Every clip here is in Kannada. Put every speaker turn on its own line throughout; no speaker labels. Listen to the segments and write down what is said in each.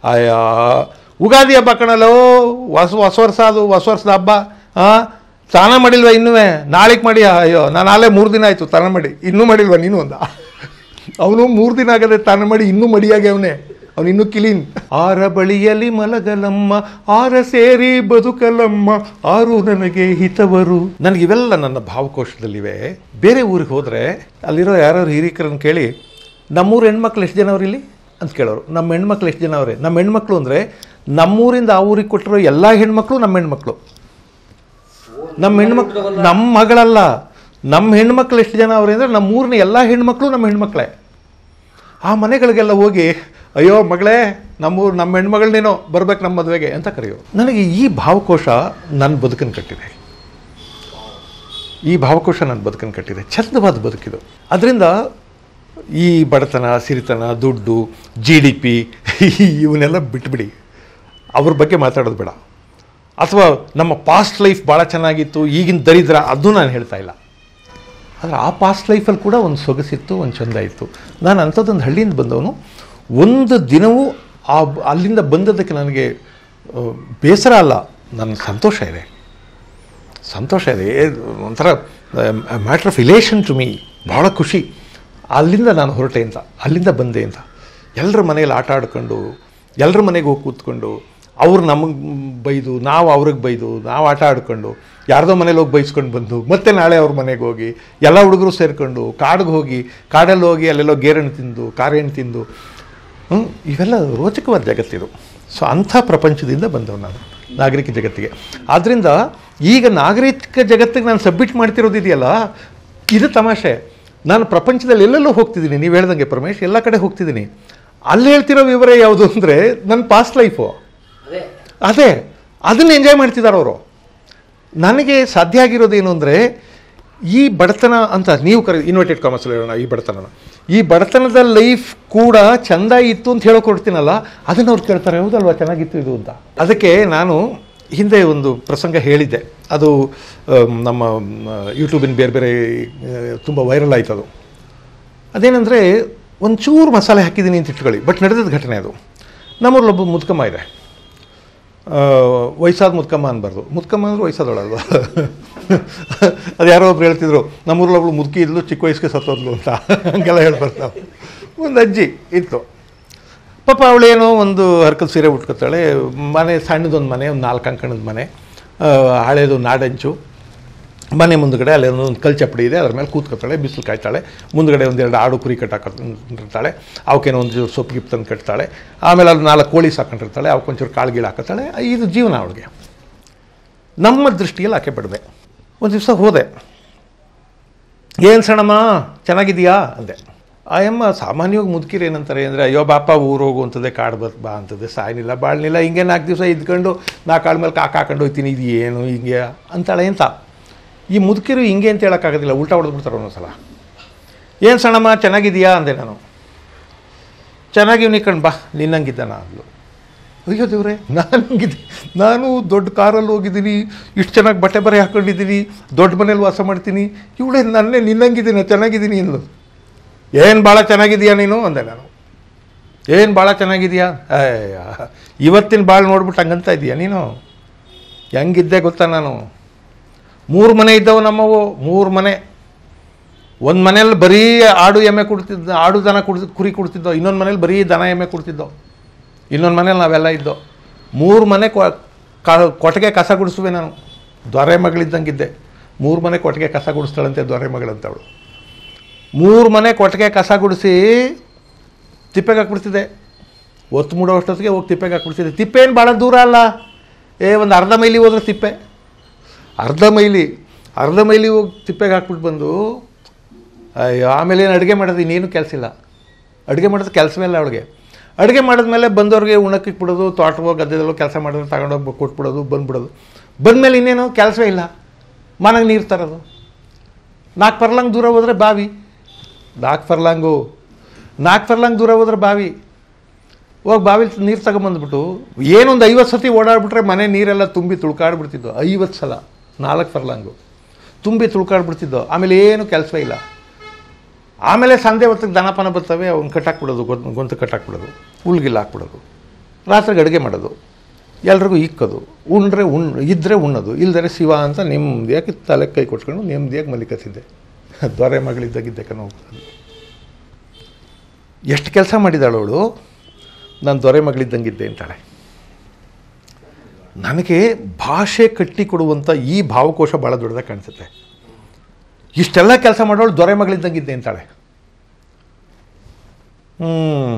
ಅಯ್ಯೋ ಉಗಾದಿ ಹಬ್ಬ ಕಣಲ್ಲೋ ಹೊಸ ಹೊಸ ವರ್ಷ ಅದು ಹೊಸ ವರ್ಷದ ಹಬ್ಬ ಹಾಂ ಸ್ನಾನ ಮಾಡಿಲ್ವಾ ಇನ್ನೂ ನಾಳೆಗೆ ಮಾಡಿ ಅಯ್ಯೋ ನಾನು ನಾಳೆ ಮೂರು ದಿನ ಆಯಿತು ಸ್ನಾನ ಮಾಡಿ ಇನ್ನೂ ಮಾಡಿಲ್ವಾ ನೀನು ಅಂದ ಅವನು ಮೂರು ದಿನ ಆಗದೆ ಸ್ನಾನ ಮಾಡಿ ಇನ್ನೂ ಮಡಿಯಾಗಿ ಅವನೇ ಅವನು ಇನ್ನೂ ಕಿಲೀನ್ ಆರ ಬಳಿಯಲ್ಲಿ ಮಲಗಲಮ್ಮ ಆರ ಸೇರಿ ಬದುಕಲಮ್ಮ ಆರು ನನಗೆ ಹಿತವರು ನನಗೆ ಇವೆಲ್ಲ ನನ್ನ ಭಾವಕೋಶದಲ್ಲಿವೆ ಬೇರೆ ಊರಿಗೆ ಹೋದರೆ ಅಲ್ಲಿರೋ ಯಾರು ಹಿರಿಕರನ್ನು ಕೇಳಿ ನಮ್ಮೂರು ಹೆಣ್ಮಕ್ಳು ಎಷ್ಟು ಜನ ಅವ್ರು ಇಲ್ಲಿ ಅಂತ ಕೇಳೋರು ನಮ್ಮ ಹೆಣ್ಮಕ್ಳು ಎಷ್ಟು ಜನ ಅವರೇ ನಮ್ಮ ಹೆಣ್ಮಕ್ಳು ಅಂದರೆ ನಮ್ಮೂರಿಂದ ಆ ಊರಿಗೆ ಕೊಟ್ಟಿರೋ ಎಲ್ಲ ಹೆಣ್ಮಕ್ಳು ನಮ್ಮ ಹೆಣ್ಮಕ್ಳು ನಮ್ಮ ಹೆಣ್ಮಕ್ಳು ನಮ್ಮ ಮಗಳಲ್ಲ ನಮ್ಮ ಹೆಣ್ಮಕ್ಳು ಎಷ್ಟು ಜನ ಅವ್ರೆ ಅಂದರೆ ನಮ್ಮ ಊರಿನ ಎಲ್ಲ ಹೆಣ್ಮಕ್ಳು ನಮ್ಮ ಹೆಣ್ಮಕ್ಳೇ ಆ ಮನೆಗಳಿಗೆಲ್ಲ ಹೋಗಿ ಅಯ್ಯೋ ಮಗಳೇ ನಮ್ಮೂರು ನಮ್ಮ ಹೆಣ್ಮಗಳನ್ನೇನೋ ಬರ್ಬೇಕು ನಮ್ಮ ಮದುವೆಗೆ ಅಂತ ಕರೆಯೋ ನನಗೆ ಈ ಭಾವಕೋಶ ನನ್ನ ಬದುಕನ್ನು ಕಟ್ಟಿದೆ ಈ ಭಾವಕೋಶ ನನ್ನ ಬದುಕನ್ನು ಕಟ್ಟಿದೆ ಚಂದವಾದ ಬದುಕಿದು ಅದರಿಂದ ಈ ಬಡತನ ಸಿರಿತನ ದುಡ್ಡು ಜಿ ಡಿ ಪಿ ಇವನ್ನೆಲ್ಲ ಬಿಟ್ಬಿಡಿ ಅವ್ರ ಬಗ್ಗೆ ಮಾತಾಡೋದು ಬೇಡ ಅಥವಾ ನಮ್ಮ ಪಾಸ್ಟ್ ಲೈಫ್ ಭಾಳ ಚೆನ್ನಾಗಿತ್ತು ಈಗಿನ ದರಿದ್ರ ಅದು ನಾನು ಹೇಳ್ತಾ ಇಲ್ಲ ಆದರೆ ಆ ಪಾಸ್ಟ್ ಲೈಫಲ್ಲಿ ಕೂಡ ಒಂದು ಸೊಗಸಿತ್ತು ಒಂದು ಚಂದ ಇತ್ತು ನಾನು ಅಂಥದ್ದೊಂದು ಹಳ್ಳಿಯಿಂದ ಬಂದವನು ಒಂದು ದಿನವೂ ಆ ಅಲ್ಲಿಂದ ಬಂದದ್ದಕ್ಕೆ ನನಗೆ ಆ, ಬೇಸರ ಅಲ್ಲ ನನ್ನ ಸಂತೋಷ ಇದೆ ಸಂತೋಷ ಇದೆ ಏ- ಒಂಥರ matter of elation to me ಭಾಳ ಖುಷಿ ಅಲ್ಲಿಂದ ನಾನು ಹೊರಟೆ ಅಂತ ಅಲ್ಲಿಂದ ಬಂದೆ ಅಂತ ಎಲ್ಲರ ಮನೆಯಲ್ಲಿ ಆಟ ಆಡ್ಕೊಂಡು ಎಲ್ಲರ ಮನೆಗೆ ಹೋಗಿ ಕೂತ್ಕೊಂಡು ಅವ್ರು ನಮಗೆ ಬೈದು ನಾವು ಅವ್ರಿಗೆ ಬೈದು ನಾವು ಆಟ ಆಡ್ಕೊಂಡು ಯಾರ್ದೋ ಮನೇಲಿ ಹೋಗಿ ಬೈಸ್ಕೊಂಡು ಬಂದು ಮತ್ತೆ ನಾಳೆ ಅವ್ರ ಮನೆಗೆ ಹೋಗಿ ಎಲ್ಲ ಹುಡುಗರು ಸೇರಿಕೊಂಡು ಕಾಡಿಗೆ ಹೋಗಿ ಕಾಡಲ್ಲಿ ಹೋಗಿ ಅಲ್ಲೆಲ್ಲೋ ಗೇರಣ್ಣು ತಿಂದು ಕಾರೆಹಣ್ಣು ತಿಂದು ಹ್ಮ್, ಇವೆಲ್ಲ ರೋಚಕವಾದ ಜಗತ್ತಿದು ಸೊ ಅಂಥ ಪ್ರಪಂಚದಿಂದ ಬಂದವು ನಾನು ನಾಗರಿಕ ಜಗತ್ತಿಗೆ ಆದ್ದರಿಂದ ಈಗ ನಾಗರಿಕ ಜಗತ್ತಿಗೆ ನಾನು ಸಬ್ಮಿಟ್ ಮಾಡ್ತಿರೋದು ಇದೆಯಲ್ಲ ಇದು ತಮಾಷೆ ನಾನು ಪ್ರಪಂಚದಲ್ಲಿ ಎಲ್ಲೆಲ್ಲೋ ಹೋಗ್ತಿದ್ದೀನಿ ನೀವು ಹೇಳ್ದಂಗೆ ಪರಮೇಶ್ ಎಲ್ಲ ಕಡೆ ಹೋಗ್ತಿದ್ದೀನಿ ಅಲ್ಲಿ ಹೇಳ್ತಿರೋ ವಿವರ ಯಾವುದು ಅಂದರೆ ನನ್ನ ಪಾಸ್ಟ್ ಲೈಫು
ಅದೇ
ಅದೇ ಅದನ್ನು ಎಂಜಾಯ್ ಮಾಡ್ತಿದ್ದಾರೆ ಅವರು ನನಗೆ ಸಾಧ್ಯ ಆಗಿರೋದೇನು ಅಂದರೆ ಈ ಬಡತನ ಅಂತ ನೀವು ಕರೆ ಇನ್ವರ್ಟೆಡ್ ಕಾಮರ್ಸಲ್ಲಿ ಹೇಳೋಣ ಈ ಬಡತನನ ಈ ಬಡತನದ ಲೈಫ್ ಕೂಡ ಚೆಂದ ಇತ್ತು ಅಂತ ಹೇಳೋಕೆ ಕೊಡ್ತೀನಲ್ಲ ಅದನ್ನು ಅವ್ರು ಕೇಳ್ತಾರೆ ಹೌದಲ್ವಾ ಚೆನ್ನಾಗಿತ್ತು ಇದು ಅಂತ ಅದಕ್ಕೆ ನಾನು ಹಿಂದೆ ಒಂದು ಪ್ರಸಂಗ ಹೇಳಿದ್ದೆ ಅದು ಆಮ್, ನಮ್ಮ ಯೂಟ್ಯೂಬಿನ ಬೇರೆ ಬೇರೆ ತುಂಬ ವೈರಲ್ ಆಯ್ತು ಅದು ಅದೇನೆಂದರೆ ಒಂಚೂರು ಮಸಾಲೆ ಹಾಕಿದ್ದೀನಿ ಅಂತ ಇಟ್ಕೊಳ್ಳಿ ಬಟ್ ನಡೆದ ಘಟನೆ ಅದು ನಮ್ಮೂರಲ್ಲೊಬ್ಬ ಮುದ್ಕಮ್ಮ ಇದೆ ಆ, ವಯಸ್ಸಾದ ಮುದ್ಕಮ್ಮ ಅನ್ಬಾರ್ದು ಮುದ್ಕಮ್ಮ ಅಂದ್ರೆ ವಯಸ್ಸಾದವಳಲ್ವ ಅದು ಯಾರೋ ಒಬ್ರು ಹೇಳ್ತಿದ್ರು ನಮ್ಮೂರಲ್ಲಿ ಒಬ್ಳು ಮುದುಕಿ ಇದ್ಲು ಚಿಕ್ಕ ವಯಸ್ಸಿಗೆ ಸತ್ತೋದ್ಲು ಅಂತ ಹಂಗೆಲ್ಲ ಹೇಳ್ಬಾರ್ದು ನಾವು ಒಂದು ಅಜ್ಜಿ ಇತ್ತು ಪಾಪ ಅವಳೇನೋ ಒಂದು ಹರ್ಕಲ್ ಸೀರೆ ಉಟ್ಕೊತಾಳೆ ಮನೆ ಸಣ್ಣದೊಂದು ಮನೆ ಒಂದು ನಾಲ್ಕು ಅಂಕಣದ ಮನೆ ಆ, ಹಳೇದು ನಾಡಂಚು ಮನೆ ಮುಂದ್ಗಡೆ ಅಲ್ಲಿ ಒಂದು ಕಲ್ ಚಪ್ಪಡಿ ಇದೆ ಅದ್ರ ಮೇಲೆ ಕೂತ್ಕೊತಾಳೆ ಬಿಸಿಲು ಕಾಯ್ತಾಳೆ ಮುಂದ್ಗಡೆ ಒಂದೆರಡು ಆಡು ಕುರಿ ಕಟ್ಟಾಕಿರ್ತಾಳೆ ಅವಕ್ಕೇನೋ ಒಂದು ಚೂರು ಸೊಪ್ಪು ಗಿಪ್ಪು ತಂದು ಕಟ್ತಾಳೆ ಆಮೇಲೆ ಅಲ್ಲಿ ನಾಲ್ಕು ಕೋಳಿ ಸಾಕೊಂಡಿರ್ತಾಳೆ ಅವಕ್ಕೊಂಚೂರು ಕಾಳು ಗೀಳು ಹಾಕತ್ತಾಳೆ ಇದು ಜೀವನ ಅವಳಿಗೆ ನಮ್ಮ ದೃಷ್ಟಿಯಲ್ಲಿ ಆಕೆ ಬಿಡದೆ ಒಂದು ದಿವಸ ಹೋದೆ ಏನು ಸಣಮ್ಮ ಚೆನ್ನಾಗಿದೆಯಾ ಅಂದೆ ಆಯಮ್ಮ ಸಾಮಾನ್ಯವಾಗಿ ಮುದುಕಿರು ಏನಂತಾರೆ ಅಂದರೆ ಅಯ್ಯೋ ಬಾಪ ಊರು ಹೋಗು ಅಂತದೆ ಕಾಡು ಬರ್ ಬಾ ಅಂತದೆ ಸಾಯನಿಲ್ಲ ಬಾಳ್ನಿಲ್ಲ ಹಿಂಗೆ ನಾಲ್ಕು ದಿವಸ ಇದ್ಕೊಂಡು ನಾ ಕಾಳು ಮೇಲೆ ಕಾಕ ಹಾಕೊಂಡು ಹೋಗ್ತೀನಿ ಇದು ಏನು ಹಿಂಗೆ ಅಂತಾಳೆ ಅಂತ ಈ ಮುದುಕಿರು ಹಿಂಗೆ ಅಂತ ಹೇಳೋಕ್ಕಾಗೋದಿಲ್ಲ ಉಲ್ಟಾ ಹೊಡೆದ್ಬಿಡ್ತಾರೆ ಒಂದೊಂದ್ಸಲ ಏನು ಸಣ್ಣಮ್ಮ ಚೆನ್ನಾಗಿದೆಯಾ ಅಂದೆ ನಾನು ಚೆನ್ನಾಗಿ ನಿಕ್ಕಂಡು ಬಾ ನಿನ್ನಂಗಿದ್ದಾನ ಅಂದ್ಲು ಅಯ್ಯೋ ದೇವ್ರೆ ನಾನು ಹಂಗಿದ್ದೆ ನಾನು ದೊಡ್ಡ ಕಾರಲ್ಲಿ ಹೋಗಿದ್ದೀನಿ ಇಷ್ಟು ಚೆನ್ನಾಗಿ ಬಟ್ಟೆ ಬರೆ ಹಾಕ್ಕೊಂಡಿದ್ದೀನಿ ದೊಡ್ಡ ಮನೇಲಿ ವಾಸ ಮಾಡ್ತೀನಿ ಇವಳೇ ನನ್ನೇ ನಿನ್ನಂಗಿದ್ದೀನಿ ಚೆನ್ನಾಗಿದ್ದೀನಿ ಅಂದ್ಲು ಏನು ಭಾಳ ಚೆನ್ನಾಗಿದೆಯಾ ನೀನು ಅಂದೆ ನಾನು ಏನು ಭಾಳ ಚೆನ್ನಾಗಿದೆಯಾ ಅಯ್ಯ ಇವತ್ತಿನ ಭಾಳ ನೋಡ್ಬಿಟ್ಟು ಹಂಗಂತ ಇದೀಯಾ ನೀನು ಹೆಂಗಿದ್ದೆ ಗೊತ್ತಾ ನಾನು ಮೂರು ಮನೆ ಇದ್ದವು ನಮ್ಮವು ಮೂರು ಮನೆ ಒಂದು ಮನೇಲಿ ಬರೀ ಆಡು ಎಮ್ಮೆ ಕೊಡ್ತಿದ್ದ ಆಡು ದನ ಕುಡ್ದು ಕುರಿ ಕೊಡ್ತಿದ್ದೋ ಇನ್ನೊಂದು ಮನೇಲಿ ಬರೀ ದನ ಎಮ್ಮೆ ಕೊಡ್ತಿದ್ದೋ ಇನ್ನೊಂದು ಮನೇಲಿ ನಾವೆಲ್ಲ ಇದ್ದೋ ಮೂರು ಮನೆ ಕೊ- ಕ- ಕೊಟ್ಟಿಗೆ ಕಸ ಗುಡಿಸುವೆ ನಾನು ದೊರೆ ಮಗಳಿದ್ದಂಗಿದ್ದೆ ಮೂರು ಮನೆ ಕೊಟ್ಟಿಗೆ ಕಸ ಗುಡಿಸ್ತಾಳಂತೆ ದೊರೆ ಮಗಳಂತವಳು ಮೂರು ಮನೆ ಕೊಟ್ಟಿಗೆ ಕಸ ಗುಡಿಸಿ ತಿಪ್ಪೆಗೆ ಹಾಕ್ಬಿಡ್ತಿದ್ದೆ ಒತ್ತು ಮೂಡೋ ಅಷ್ಟೊತ್ತಿಗೆ ಹೋಗಿ ತಿಪ್ಪೆಗೆ ಹಾಕ್ಬಿಡ್ತಿದ್ದೆ ತಿಪ್ಪೆ ಏನು ಭಾಳ ದೂರ ಅಲ್ಲ ಏ ಒಂದು ಅರ್ಧ ಮೈಲಿ ಹೋದ್ರೆ ತಿಪ್ಪೆ ಅರ್ಧ ಮೈಲಿ ಅರ್ಧ ಮೈಲಿ ಹೋಗಿ ತಿಪ್ಪೆಗೆ ಹಾಕ್ಬಿಟ್ಟು ಬಂದು ಅಯ್ಯೋ ಆಮೇಲೆ ಏನು ಅಡುಗೆ ಮಾಡೋದು ಇನ್ನೇನು ಕೆಲಸ ಇಲ್ಲ ಅಡುಗೆ ಮಾಡೋದು ಕೆಲಸವೇ ಇಲ್ಲ ಅವಳಿಗೆ ಅಡುಗೆ ಮಾಡಿದ್ಮೇಲೆ ಬಂದವ್ರಿಗೆ ಉಣಕ್ಕೆ ಬಿಡೋದು ತೋಟವೋ ಗದ್ದೆದಲ್ಲೋ ಕೆಲಸ ಮಾಡಿದ್ರೆ ತಗೊಂಡೋಗಿ ಕೊಟ್ಬಿಡೋದು ಬಂದ್ಬಿಡೋದು ಬಂದಮೇಲೆ ಇನ್ನೇನು ಕೆಲಸವೇ ಇಲ್ಲ ಮನೆಗೆ ನೀರು ತರೋದು ನಾಲ್ಕು ಫರ್ಲಾಂಗ್ ದೂರ ಹೋದರೆ ಬಾವಿ ನಾಲ್ಕು ಫರ್ಲಾಂಗು ನಾಲ್ಕು ಫರ್ಲಾಂಗ್ ದೂರ ಹೋದ್ರೆ ಬಾವಿ ಹೋಗಿ ಬಾವಿಲಿ ನೀರು ತಗೊಂಬಂದ್ಬಿಟ್ಟು ಏನೊಂದು ಐವತ್ತು ಸತಿ ಓಡಾಡ್ಬಿಟ್ರೆ ಮನೆ ನೀರೆಲ್ಲ ತುಂಬಿ ತುಳ್ಕಾಡ್ಬಿಡ್ತಿದ್ದೋ ಐವತ್ತು ಸಲ ನಾಲ್ಕು ಫರ್ಲಾಂಗು ತುಂಬಿ ತುಳ್ಕಾಡ್ಬಿಡ್ತಿದ್ದೋ ಆಮೇಲೆ ಏನು ಕೆಲಸವೇ ಇಲ್ಲ ಆಮೇಲೆ ಸಂಧೆ ಹೊತ್ತಿಗೆ ದನಪನ ಬರ್ತವೆ ಅವ್ನು ಕಟ್ಟಾಕ್ಬಿಡೋದು ಗೊಂತು ಗೊಂತು ಕಟ್ಟಾಕ್ಬಿಡೋದು ಹುಲ್ಗಿಲ್ಲ ಹಾಕ್ಬಿಡೋದು ರಾತ್ರಿಗೆ ಅಡುಗೆ ಮಾಡೋದು ಎಲ್ರಿಗೂ ಇಕ್ಕೋದು ಉಂಡ್ರೆ ಉಣ್ ಇದ್ದರೆ ಉಣ್ಣೋದು ಇಲ್ದರೆ ಶಿವ ಅಂತ ನೆಮ್ಮದಿಯಾಗಿ ತಲೆ ಕೈ ಕೊಟ್ಕೊಂಡು ನೆಮ್ಮದಿಯಾಗಿ ಮಲಿಕತ್ತಿದ್ದೆ ದೊರೆ ಮಗಳಿದ್ದಾಗಿದ್ದೆ ಕಣೋ ಎಷ್ಟು ಕೆಲಸ ಮಾಡಿದಾಳು ಅವಳು ನಾನು ದೊರೆ ಮಗಳಿದ್ದಂಗಿದ್ದೆ ಅಂತಾಳೆ ನನಗೆ ಭಾಷೆ ಕಟ್ಟಿ ಕೊಡುವಂಥ ಈ ಭಾವಕೋಶ ಭಾಳ ದೊಡ್ಡದಾಗಿ ಕಾಣಿಸುತ್ತೆ ಇಷ್ಟೆಲ್ಲ ಕೆಲಸ ಮಾಡೋಳು ದೊರೆ ಮಗಳಿದ್ದಂಗಿದ್ದೆ ಅಂತಾಳೆ ಹ್ಞೂ